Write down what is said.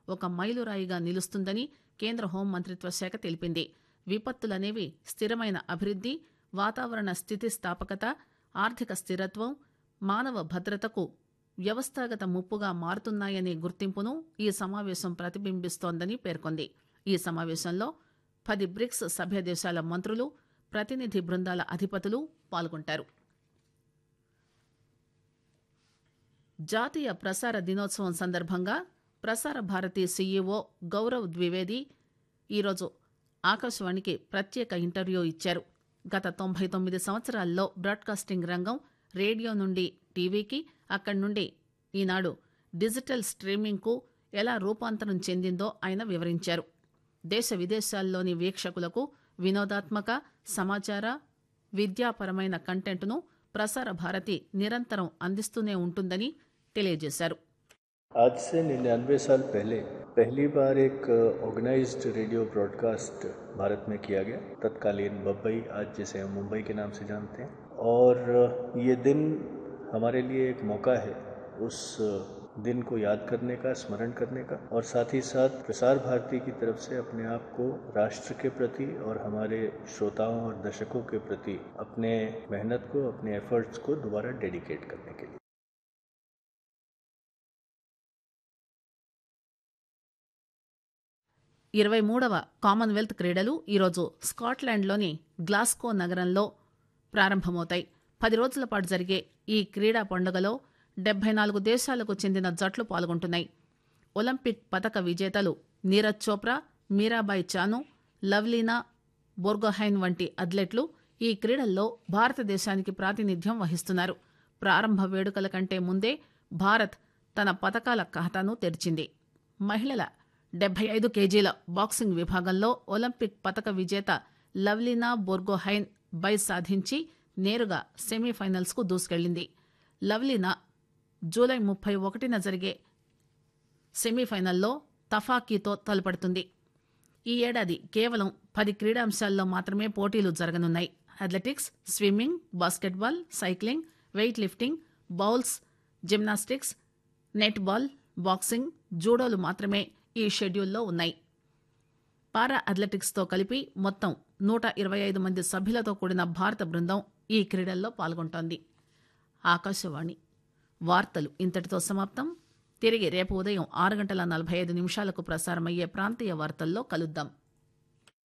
ఒక మైలురాయిగా నిలుస్తుందని కేంద్ర హోంమంత్రిత్వ శాఖ తెలిపింది విపత్తులనేవి స్థిరమైన అభివృద్ది వాతావరణ స్థితిస్థాపకత ఆర్థిక స్థిరత్వం మానవ భద్రతకు వ్యవస్థాగత ముప్పుగా మారుతున్నాయనే గుర్తింపును ఈ సమావేశం ప్రతిబింబిస్తోందని పేర్కొంది ఈ సమావేశంలో పది బ్రిక్స్ సభ్య దేశాల మంత్రులు ప్రతినిధి బృందాల అధిపతులు పాల్గొంటారు జాతీయ ప్రసార దినోత్సవం సందర్భంగా ప్రసార భారతి సీఈఓ గౌరవ్ ద్వివేది ఈరోజు ఆకాశవాణికి ప్రత్యేక ఇంటర్వ్యూ ఇచ్చారు గత తొంభై తొమ్మిది సంవత్సరాల్లో బ్రాడ్కాస్టింగ్ రంగం రేడియో నుండి టీవీకి అక్కడి నుండి ఈనాడు డిజిటల్ స్ట్రీమింగ్కు ఎలా రూపాంతరం చెందిందో ఆయన వివరించారు దేశ విదేశాల్లోని వీక్షకులకు వినోదాత్మక సమాచార విద్యాపరమైన కంటెంట్ను ప్రసార భారతి నిరంతరం అందిస్తూనే ఉంటుందని తెలియజేశారు आज से निन्यानवे साल पहले पहली बार एक ऑर्गेनाइज्ड रेडियो ब्रॉडकास्ट भारत में किया गया तत्कालीन बम्बई आज जिसे हम मुंबई के नाम से जानते हैं और ये दिन हमारे लिए एक मौका है उस दिन को याद करने का स्मरण करने का और साथ ही साथ प्रसार भारती की तरफ से अपने आप को राष्ट्र के प्रति और हमारे श्रोताओं और दर्शकों के प्रति अपने मेहनत को अपने एफर्ट्स को दोबारा डेडिकेट करने के लिए ఇరవై మూడవ కామన్వెల్త్ క్రీడలు ఈరోజు స్కాట్లాండ్లోని గ్లాస్కో నగరంలో ప్రారంభమవుతాయి పది రోజుల పాటు జరిగే ఈ క్రీడా పండుగలో డెబ్బై నాలుగు దేశాలకు చెందిన జట్లు పాల్గొంటున్నాయి ఒలింపిక్ పతక విజేతలు నీరజ్ చోప్రా మీరాబాయి చాను లవ్లీనా బోర్గోహైన్ వంటి అథ్లెట్లు ఈ క్రీడల్లో భారతదేశానికి ప్రాతినిధ్యం వహిస్తున్నారు ప్రారంభ వేడుకల కంటే ముందే భారత్ తన పతకాల ఖాతాను తెరిచింది మహిళల డెబ్బై ఐదు కేజీల బాక్సింగ్ విభాగంలో ఒలింపిక్ పతక విజేత లవ్లీనా బోర్గోహైన్ బై సాధించి నేరుగా సెమీఫైనల్స్కు దూసుకెళ్లింది లవ్లీనా జూలై ముప్పై ఒకటిన జరిగే సెమీఫైనల్లో తఫాకీతో తలపడుతుంది ఈ ఏడాది కేవలం పది క్రీడాంశాల్లో మాత్రమే పోటీలు జరగనున్నాయి athletics swimming basketball cycling weightlifting bowls gymnastics netball boxing జూడోలు మాత్రమే ఈ షెడ్యూల్లో ఉన్నాయి పారా అథ్లెటిక్స్తో కలిపి మొత్తం నూట ఇరవై ఐదు మంది సభ్యులతో కూడిన భారత బృందం ఈ క్రీడల్లో పాల్గొంటోంది ఆకాశవాణి వార్తలు ఇంతటితో సమాప్తం తిరిగి రేపు ఉదయం ఆరు గంటల నలభై ఐదు నిమిషాలకు ప్రసారమయ్యే ప్రాంతీయ వార్తల్లో కలుద్దాం